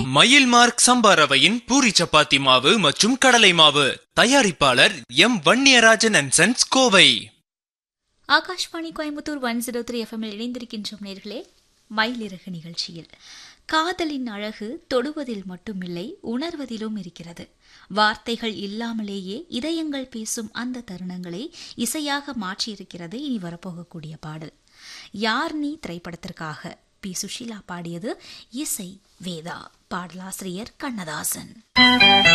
மயில் மார்க் சம்பா ரவையின் பூரி சப்பாத்தி மாவு மற்றும் கடலை மாவு தயாரிப்பாளர் M Vanniyarajan and sons Kovai Akashvani Coimbatore one zero three எஃப்எம்மில் இணைந்திருக்கின்றோம் நேர்களே மயிலிறகு நிகழ்ச்சியில் காதலின் அழகு தொடுவதில் மட்டுமில்லை உணர்வதிலும் இருக்கிறது வார்த்தைகள் இல்லாமலேயே இதயங்கள் பேசும் அந்த தருணங்களை இசையாக மாற்றியிருக்கிறது இனி வரப்போகக்கூடிய பாடல் யார் நீ திரைப்படத்திற்காக பி சுஷீலா பாடியது இசை வேதா பாடலாசிரியர் கண்ணதாசன்